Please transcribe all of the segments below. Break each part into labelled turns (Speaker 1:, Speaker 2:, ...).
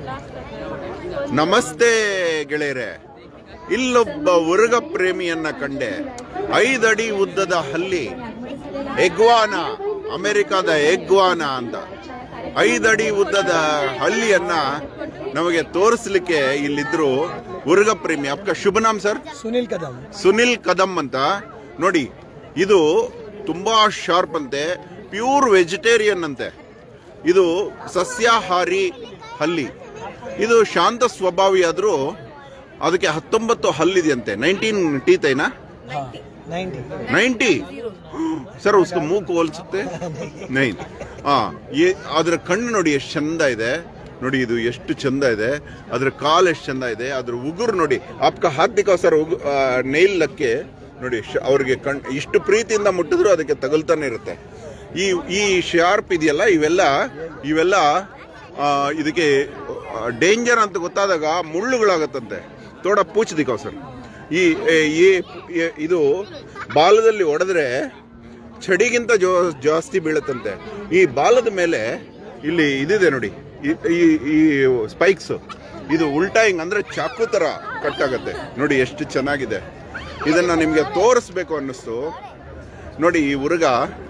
Speaker 1: ನಮಸ್ತೆ ಗೆಳೆಯರೆ ಇಲ್ಲೊಬ್ಬ ಉರುಗ ಪ್ರೇಮಿಯನ್ನ ಕಂಡೆ ಐದಡಿ ಉದ್ದದ ಹಲ್ಲಿ ಎಗ್ವಾನ ಅಮೆರಿಕದ ಎಗ್ವಾನ ಅಂತ ಐದಡಿ ಉದ್ದದ ಹಳ್ಳಿಯನ್ನ ನಮಗೆ ತೋರಿಸ್ಲಿಕ್ಕೆ ಇಲ್ಲಿದ್ರು ಉರುಗ ಪ್ರೇಮಿ ಅಪ್ಕ ಶುಭ ನಾಮ್ ಸರ್
Speaker 2: ಸುನಿಲ್ ಕದಂ
Speaker 1: ಸುನಿಲ್ ಕದಂ ಅಂತ ನೋಡಿ ಇದು ತುಂಬಾ ಶಾರ್ಪ್ ಅಂತೆ ಪ್ಯೂರ್ ವೆಜಿಟೇರಿಯನ್ ಅಂತೆ ಇದು ಸಸ್ಯಾಹಾರಿ ಹಲ್ಲಿ ಇದು ಶಾಂತ ಸ್ವಭಾವಿ ಆದ್ರೂ ಅದಕ್ಕೆ ಹತ್ತೊಂಬತ್ತು ಹಲ್ಲಿದೆಯಂತೆ ನೈನ್ಟೀನ್ ಟೀತ್ ಐನಾ
Speaker 2: हाँ नाइन्टी
Speaker 1: ನೈಂಟಿ ಸರ್ ಉಸ್ಕ ಮೂಗು ಹೋಲಿಸುತ್ತೆ ನೈನ್ ಹಾ ಏ- ಅದ್ರ ಕಣ್ಣು ನೋಡಿ ಎಷ್ಟು ಚಂದ ಇದೆ ನೋಡಿ ಇದು ಎಷ್ಟು ಚಂದ ಇದೆ ಅದ್ರ ಕಾಲ್ ಎಷ್ಟು ಚಂದ ಇದೆ ಅದ್ರ ಉಗುರು ನೋಡಿ ಆಪ್ಕ ಹಾಕ್ದಿಕ್ಕ ಸರ್ ಉಗು ನೈಲ್ ಲಕ್ಕೆ ನೋಡಿ ಶ- ಅವ್ರಿಗೆ ಕಣ್ ಇಷ್ಟು ಪ್ರೀತಿಯಿಂದ ಮುಟ್ಟಿದ್ರು ಅದಕ್ಕೆ ತಗುಲ್ತಾನೆ ಇರುತ್ತೆ ಈ ಈ ಶಾರ್ಪ್ ಇದೆಯಲ್ಲ ಇವೆಲ್ಲ ಇವೆಲ್ಲ ಆ, ಇದಕ್ಕೆ ಡೇಂಜರ್ ಅಂತ ಗೊತ್ತಾದಾಗ ಮುಳ್ಳುಗಳಾಗತ್ತಂತೆ ತೋಡ ಪೂಚ್ ದಿಕ್ಕಾವ್ ಸರ್ ಈ ಏ- ಈ- ಈ- ಇದು ಬಾಲದಲ್ಲಿ ಹೊಡೆದ್ರೆ ಚಡಿಗಿಂತ ಜೋ ಜಾಸ್ತಿ ಬೀಳುತ್ತಂತೆ ಈ ಬಾಲದ ಮೇಲೆ ಇಲ್ಲಿ ಇದಿದೆ ನೋಡಿ ಈ- ಈ ಈ ಸ್ಪೈಕ್ಸ್ ಇದು ಉಲ್ಟಾ ಹಿಂಗ್ ಅಂದ್ರೆ ಚಾಕು ತರ ಕಟ್ ಆಗತ್ತೆ ನೋಡಿ ಎಷ್ಟು ಚೆನ್ನಾಗಿದೆ ಇದನ್ನ ನಿಮ್ಗೆ ತೋರಿಸ್ಬೇಕು ಅನ್ನಿಸ್ತು ನೋಡಿ ಈ ಹುಡುಗ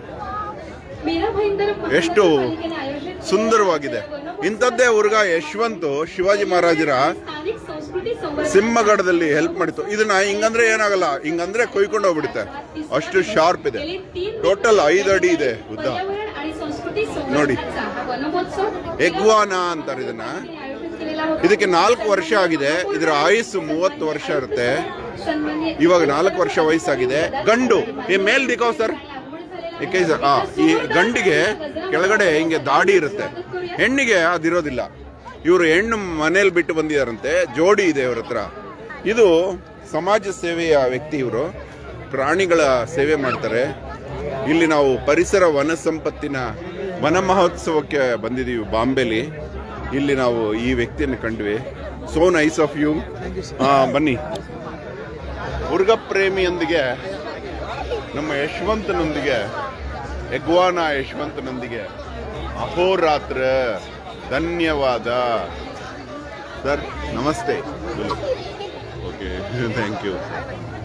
Speaker 1: ಎಷ್ಟು ಸುಂದರವಾಗಿದೆ ಇಂಥದ್ದೇ ಹುಡುಗ ಯಶವಂತ್ ಶಿವಾಜಿ ಮಹಾರಾಜರ ಸಿಂಹಗಡದಲ್ಲಿ ಹೆಲ್ಪ್ ಮಾಡಿತ್ತು ಇದನ್ನ ಹಿಂಗಂದ್ರೆ ಏನಾಗಲ್ಲ ಹಿಂಗಂದ್ರೆ ಕೊಯ್ಕೊಂಡು ಹೋಗ್ಬಿಡುತ್ತೆ ಅಷ್ಟು ಶಾರ್ಪ್ ಇದೆ ಟೋಟಲ್ ಐದು ಅಡಿ ಇದೆ ಉದ್ದ ನೋಡಿ. ಎಗ್ವಾನ ಅಂತಾರೆ ಇದನ್ನ ಇದಕ್ಕೆ ನಾಲ್ಕು ವರ್ಷ ಆಗಿದೆ ಇದರ ಆಯುಸ್ಸು ಮೂವತ್ತು ವರ್ಷ ಇರುತ್ತೆ ಇವಾಗ ನಾಲ್ಕು ವರ್ಷ ವಯಸ್ಸಾಗಿದೆ ಗಂಡು ಈ ಮೇಲ್ ದಿಕ್ಕಾವ್ ಸರ್ ಏಕೆ ಸರ್ ಆ ಈ ಗಂಡಿಗೆ ಕೆಳಗಡೆ ಹಿಂಗೆ ದಾಡಿ ಇರುತ್ತೆ ಹೆಣ್ಣಿಗೆ ಅದಿರೋದಿಲ್ಲ ಇವರು ಹೆಣ್ಣು ಮನೇಲಿ ಬಿಟ್ಟು ಬಂದಿದಾರಂತೆ ಜೋಡಿ ಇದೆ ಇವ್ರ ಹತ್ರ ಇದು ಸಮಾಜ ಸೇವೆಯ ವ್ಯಕ್ತಿ ಇವರು ಪ್ರಾಣಿಗಳ ಸೇವೆ ಮಾಡ್ತಾರೆ ಇಲ್ಲಿ ನಾವು ಪರಿಸರ ವನ ಸಂಪತ್ತಿನ ವನ ಮಹೋತ್ಸವಕ್ಕೆ ಬಂದಿದ್ದೀವಿ ಬಾಂಬೆಲಿ ಇಲ್ಲಿ ನಾವು ಈ ವ್ಯಕ್ತಿಯನ್ನು ಕಂಡ್ವಿ ಸೋ ನೈಸ್ ಆಫ್ ಯು ಬನ್ನಿ ಹುರ್ಗ ಪ್ರೇಮಿಯೊಂದಿಗೆ ನಮ್ಮ ಯಶವಂತನೊಂದಿಗೆ ಯಗ್ವಾನ ಯಶವಂತನೊಂದಿಗೆ ಅಹೋರಾತ್ರ ಧನ್ಯವಾದ ಸರ್ ನಮಸ್ತೆ ಓಕೆ ಥ್ಯಾಂಕ್ ಯು